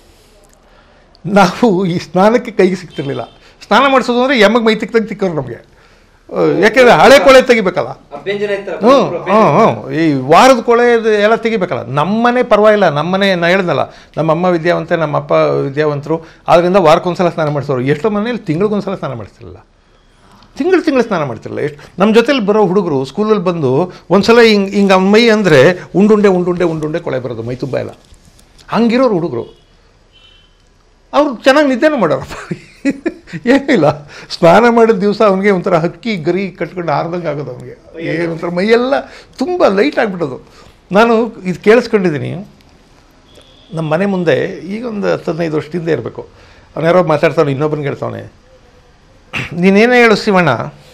ನಾವು ಈ ಸ್ನಾನಕ್ಕೆ ಕೈಗೆ ಸಿಗ್ತಿರ್ಲಿಲ್ಲ ಸ್ನಾನ ಮಾಡಿಸೋದು ಅಂದರೆ ಎಮ್ಮಗೆ ಮೈ ತಿಕ್ತಂಗೆ ತಿಕ್ಕೋರು ನಮಗೆ ಯಾಕೆಂದರೆ ಹಳೆ ಕೊಳೆ ತೆಗಿಬೇಕಲ್ಲ
ಅಭ್ಯಂಜನ ಇರ್ತಾರ
ಹ್ಞೂ ಹ್ಞೂ ಹ್ಞೂ ಈ ವಾರದ ಕೊಳೆ ಇದು ಎಲ್ಲ ತೆಗಿಬೇಕಲ್ಲ ನಮ್ಮನೆ ಪರವಾಗಿಲ್ಲ ನಮ್ಮನೆ ನಾ ಹೇಳ್ದಲ್ಲ ನಮ್ಮ ಅಮ್ಮ ವಿದ್ಯಾವಂತೆ ನಮ್ಮ ಅಪ್ಪ ವಿದ್ಯಾವಂತರು ಆದ್ದರಿಂದ ವಾರಕ್ಕೊಂದ್ಸಲ ಸ್ನಾನ ಮಾಡಿಸೋರು ಎಷ್ಟೋ ಮನೇಲಿ ತಿಂಗಳಿಗೊಂದ್ಸಲ ಸ್ನಾನ ಮಾಡಿಸ್ತಿರಲಿಲ್ಲ ತಿಂಗಳು ತಿಂಗಳು ಸ್ನಾನ ಮಾಡ್ತಿರಲಿಲ್ಲ ಎಷ್ಟು ನಮ್ಮ ಜೊತೆಲಿ ಬರೋ ಹುಡುಗರು ಸ್ಕೂಲಲ್ಲಿ ಬಂದು ಒಂದ್ಸಲ ಹಿಂಗೆ ಹಿಂಗೆ ಅವ್ನ ಮೈ ಅಂದರೆ ಉಂಡುಂಡೆ ಉಂಡುಂಡೆ ಉಂಡುಂಡೆ ಕೊಳೆ ಬರೋದು ಮೈ ತುಂಬ ಎಲ್ಲ ಹಂಗಿರೋರು ಹುಡುಗರು ಅವ್ರು ಚೆನ್ನಾಗಿ ನಿದ್ದೆನೂ ಮಾಡೋರಪ್ಪ ಏನಿಲ್ಲ ಸ್ನಾನ ಮಾಡಿದ ದಿವಸ ಅವನಿಗೆ ಒಂಥರ ಹಕ್ಕಿ ಗರಿ ಕಟ್ಕೊಂಡು ಹಾರ್ದಂಗೆ ಆಗೋದು ಅವನಿಗೆ ಏನೊಂಥರ ಮೈಯೆಲ್ಲ ತುಂಬ ಲೈಟ್ ಆಗಿಬಿಡೋದು ನಾನು ಇದು ಕೇಳಿಸ್ಕೊಂಡಿದ್ದೀನಿ ನಮ್ಮ ಮನೆ ಮುಂದೆ ಈಗ ಒಂದು ಹತ್ತು ಹದಿನೈದು ವರ್ಷದಿಂದ ಇರಬೇಕು ಅವನು ಯಾರೋ ಮಾತಾಡ್ತಾನೆ ಇನ್ನೊಬ್ಬನಿಗೆ ಹೇಳ್ತಾವನೆ ನೀನೇನೇ ಹೇಳು ಶಿವಣ್ಣ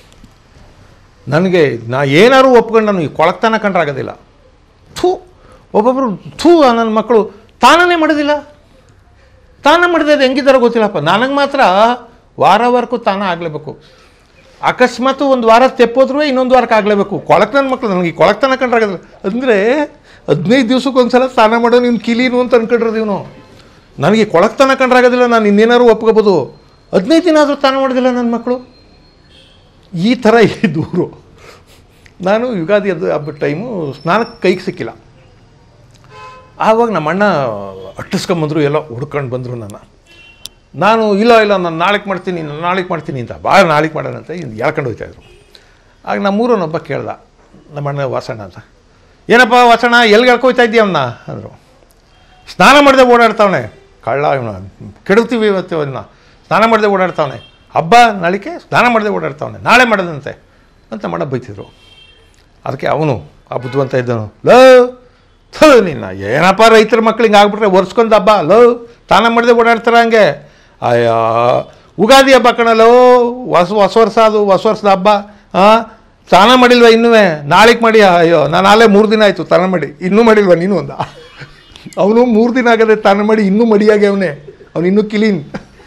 ನನಗೆ ನಾ ಏನಾರು ಒಪ್ಕೊಂಡು ನಾನು ಈ ಕೊಳಕ್ತಾನ ಕಂಡ್ರೆ ಆಗೋದಿಲ್ಲ ಥೂ ಒಬ್ಬೊಬ್ಬರು ಥೂ ನನ್ನ ಮಕ್ಕಳು ತಾನೇ ಮಾಡೋದಿಲ್ಲ ತಾನ ಮಾಡಿದ್ರೆ ಅದು ಹೆಂಗಿದಾರೋ ಗೊತ್ತಿಲ್ಲಪ್ಪ ನನಗೆ ಮಾತ್ರ ವಾರ ವಾರಕ್ಕೂ ತಾನ ಆಗಲೇಬೇಕು ಅಕಸ್ಮಾತ್ ಒಂದು ವಾರ ತೆಪ್ಪೋದ್ರೂ ಇನ್ನೊಂದು ವಾರಕ್ಕೆ ಆಗಲೇಬೇಕು ಕೊಳಕ್ ನನ್ನ ಮಕ್ಕಳು ನನಗೆ ಈ ಕೊಳಕ್ತನ ಕಂಡ್ರಾಗಲ್ಲ ಅಂದರೆ ಹದಿನೈದು ದಿವ್ಸಕ್ಕೆ ಒಂದ್ಸಲ ಸ್ನಾನ ಮಾಡೋ ನೀನು ಕಿಲೀನು ಅಂತ ಅನ್ಕೊಂಡ್ರದು ಇವನು ನನಗೆ ಕೊಳಕ್ತನ ಕಂಡ್ರಾಗೋದಿಲ್ಲ ನಾನು ಇನ್ನೇನಾರು ಒಪ್ಕೋಬೋದು ಹದಿನೈದು ದಿನ ಆದರೂ ಸ್ನಾನ ಮಾಡೋದಿಲ್ಲ ನನ್ನ ಮಕ್ಕಳು ಈ ಥರ ಈ ದೂರು ನಾನು ಯುಗಾದಿ ಅದು ಹಬ್ಬದ ಟೈಮು ಸ್ನಾನಕ್ಕೆ ಕೈಗೆ ಸಿಕ್ಕಿಲ್ಲ ಆವಾಗ ನಮ್ಮ ಅಣ್ಣ ಅಟ್ಟಿಸ್ಕೊಂಬಂದ್ರು ಎಲ್ಲ ಹುಡ್ಕೊಂಡು ಬಂದರು ನನ್ನ ನಾನು ಇಲ್ಲ ಇಲ್ಲ ನಾನು ನಾಳೆಗೆ ಮಾಡ್ತೀನಿ ನಾನು ನಾಳೆಗೆ ಮಾಡ್ತೀನಿ ಅಂತ ಭಾಳ ನಾಳೆಗೆ ಮಾಡೋಣ ಅಂತ ಇನ್ನು ಎಳ್ಕೊಂಡು ಹೋಗ್ತಾಯಿದ್ರು ಆಗ ನಮ್ಮೂರನ್ನೊಬ್ಬ ಕೇಳ್ದ ನಮ್ಮ ಅಣ್ಣ ವಾಸಣ್ಣ ಅಂತ ಏನಪ್ಪ ವಾಸಣ್ಣ ಎಲ್ಲಿಗೆ ಎಳ್ಕೊಯ್ತಾ ಇದ್ದೀಯ ಅವನ್ನ ಅಂದರು ಸ್ನಾನ ಮಾಡದೆ ಓಡಾಡ್ತಾವನೆ ಕಳ್ಳ ಇವನ ಕೆಡುತ್ತೀವಿ ಇವತ್ತು ಅವನ್ನ ಸ್ನಾನ ಮಾಡದೆ ಓಡಾಡ್ತಾವನೆ ಹಬ್ಬ ನಾಳಿಕೆ ಸ್ನಾನ ಮಾಡದೆ ಓಡಾಡ್ತಾವನೆ ನಾಳೆ ಮಾಡೋದಂತೆ ಅಂತ ಮಣ್ಣ ಬೈತಿದ್ರು ಅದಕ್ಕೆ ಅವನು ಆ ಬುದ್ಧಿವಂತ ಇದ್ದನು ಲೋ ಥೋ ನಿನ್ನ ಏನಪ್ಪ ರೈತರ ಮಕ್ಳು ಹಿಂಗೆ ಆಗ್ಬಿಟ್ರೆ ಒರ್ಸ್ಕೊಂಡು ಹಬ್ಬ ಲೋ ಸ್ನಾನ ಮಾಡದೆ ಓಡಾಡ್ತಾರ ಹಂಗೆ ಅಯ್ಯ ಉಗಾದಿ ಹಬ್ಬ ಕಣಲೋ ಹೊಸ ಹೊಸ ವರ್ಷ ಅದು ಹೊಸ ವರ್ಷದ ಹಬ್ಬ ಹಾಂ ಸ್ನಾನ ಮಾಡಿಲ್ವ ಇನ್ನೂ ನಾಳೆಗೆ ಮಾಡಿ ಅಯ್ಯೋ ನಾನು ನಾಳೆ ಮೂರು ದಿನ ಆಯಿತು ಸ್ನಾನ ಮಾಡಿ ಇನ್ನೂ ಮಾಡಿಲ್ವ ನೀನು ಅಂದ ಅವನು ಮೂರು ದಿನ ಆಗದೆ ಸ್ನಾನ ಮಾಡಿ ಇನ್ನೂ ಮಡಿಯಾಗಿ ಅವನೇ ಅವನು ಇನ್ನೂ ಕ್ಲೀನ್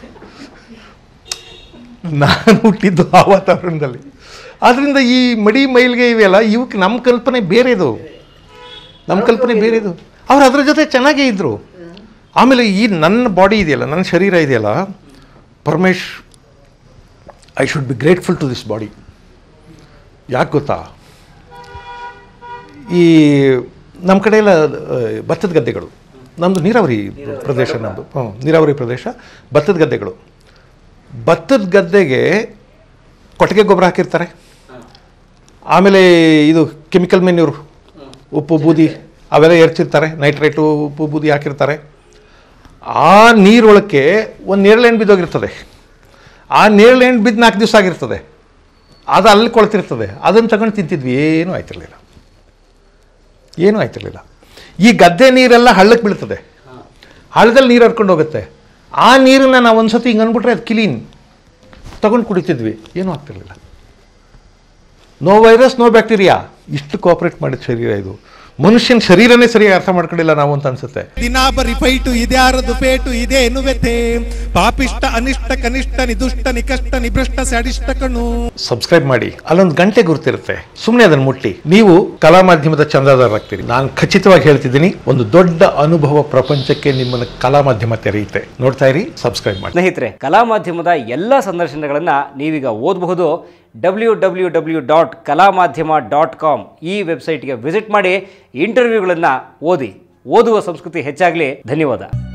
ನಾನು ಹುಟ್ಟಿದ್ದು ಆ ವಾತಾವರಣದಲ್ಲಿ ಆದ್ದರಿಂದ ಈ ಮಡಿ ಮೈಲ್ಗೆ ಇವೆಲ್ಲ ಇವಕ್ಕೆ ನಮ್ಮ ಕಲ್ಪನೆ ಬೇರೆದು ನಮ್ಮ ಕಲ್ಪನೆ ಬೇರೆದು ಅವ್ರು ಅದ್ರ ಜೊತೆ ಚೆನ್ನಾಗೇ ಇದ್ದರು ಆಮೇಲೆ ಈ ನನ್ನ ಬಾಡಿ ಇದೆಯಲ್ಲ ನನ್ನ ಶರೀರ ಇದೆಯಲ್ಲ Paramesh I should be grateful to this body ಯಾಕೆ ಗೊತ್ತಾ ಈ ನಮ್ಮ ಕಡೆ ಎಲ್ಲ ಆ, ಭತ್ತದ ಗದ್ದೆಗಳು ನಮ್ಮದು ನೀರಾವರಿ ಪ್ರದೇಶ ನಮ್ಮದು ಹ್ಞೂ ನೀರಾವರಿ ಪ್ರದೇಶ ಭತ್ತದ ಗದ್ದೆಗಳು ಭತ್ತದ ಗದ್ದೆಗೆ ಕೊಟ್ಟಿಗೆ ಗೊಬ್ಬರ ಹಾಕಿರ್ತಾರೆ ಆಮೇಲೆ ಇದು ಕೆಮಿಕಲ್ ಮೆನ್ಯೂರ್ ಉಪ್ಪು ಬೂದಿ ಅವೆಲ್ಲ ಎರ್ಚಿರ್ತಾರೆ ನೈಟ್ರೇಟು ಉಪ್ಪು ಬೂದಿ ಹಾಕಿರ್ತಾರೆ ಆ ನೀರೊಳಕ್ಕೆ ಒಂದು ನೇರಳೆಹಣ್ಣು ಬಿದ್ದೋಗಿರ್ತದೆ ಆ ನೇರಳೆಹಣ್ಣು ಬಿದ್ದು ನಾಲ್ಕು ದಿವಸ ಆಗಿರ್ತದೆ ಅದು ಅಲ್ಲಿ ಕೊಳ್ತಿರ್ತದೆ ಅದನ್ನು ತಗೊಂಡು ತಿಂತಿದ್ವಿ ಏನೂ ಆಯ್ತಿರ್ಲಿಲ್ಲ ಏನೂ ಆಯ್ತಿರ್ಲಿಲ್ಲ ಈ ಗದ್ದೆ ನೀರೆಲ್ಲ ಹಳ್ಳಕ್ಕೆ ಬೀಳ್ತದೆ ಹಳ್ಳದಲ್ಲಿ ನೀರು ಹರ್ಕೊಂಡು ಹೋಗುತ್ತೆ ಆ ನೀರನ್ನು ನಾವು ಒಂದು ಸತಿ ಹಿಂಗೆ ಅಂದ್ಬಿಟ್ರೆ ಅದು ಕ್ಲೀನ್ ತಗೊಂಡು ಕುಡಿತಿದ್ವಿ ಏನೂ ಆಗ್ತಿರ್ಲಿಲ್ಲ ನೋ ವೈರಸ್ ನೋ ಬ್ಯಾಕ್ಟೀರಿಯಾ ಇಷ್ಟು ಕೋಆಪ್ರೇಟ್ ಮಾಡಿದ ಶರೀರ ಇದು ಮನುಷ್ಯನ ಶರೀರನೇ ಸರಿಯಾಗಿ ಅರ್ಥ ಮಾಡ್ಕೊಂಡಿಲ್ಲ ನಾವು ಅಂತ ಅನ್ಸುತ್ತೆ
ದಿನಾ ಬರಿ ಫೈಟು ಇದ್ಯಾರದು ಪೇಟು ಇದೇನು ವ್ಯಥೆ ಪಾಪಿಷ್ಟ ಅನಿಷ್ಟ ಕನಿಷ್ಠ ನಿದುಷ್ಟ ನಿಕಷ್ಟ ನಿಭ್ರಷ್ಟ ಸ್ಯಾಡಿಷ್ಟ ಕಣು
ಸಬ್ಸ್ಕ್ರೈಬ್ ಮಾಡಿ ಅಲ್ಲೊಂದು ಗಂಟೆ ಗುರ್ತಿರುತ್ತೆ ಸುಮ್ಮನೆ ಅದನ್ನು ಮುಟ್ಟಿ ನೀವು ಕಲಾ ಮಾಧ್ಯಮದ ಚಂದಾದಾರರಾಗ್ತೀರಿ ನಾನು ಖಚಿತವಾಗಿ ಹೇಳ್ತಿದ್ದೀನಿ ಒಂದು ದೊಡ್ಡ ಅನುಭವ ಪ್ರಪಂಚಕ್ಕೆ ನಿಮ್ಮನ್ನು ಕಲಾ ಮಾಧ್ಯಮ ತೆರೆಯುತ್ತೆ ನೋಡ್ತಾ ಇರಿ ಸಬ್ಸ್ಕ್ರೈಬ್ ಮಾಡಿ
ಸ್ನೇಹಿತರೆ ಕಲಾ ಮಾಧ್ಯಮದ ಎಲ್ಲ ಸಂದರ್ಶನಗಳನ್ನು ನೀವೀಗ ಓದಬಹುದು ಡಬ್ಲ್ಯೂ ಡಬ್ಲ್ಯೂ ಡಬ್ಲ್ಯೂ ಡಾಟ್ ಕಲಾ ಮಾಧ್ಯಮ ಡಾಟ್ ಕಾಮ್ ಈ ವೆಬ್ಸೈಟ್ಗೆ ವಿಸಿಟ್ ಮಾಡಿ ಇಂಟರ್ವ್ಯೂಗಳನ್ನು ಓದಿ ಓದುವ ಸಂಸ್ಕೃತಿ ಹೆಚ್ಚಾಗಲಿ ಧನ್ಯವಾದ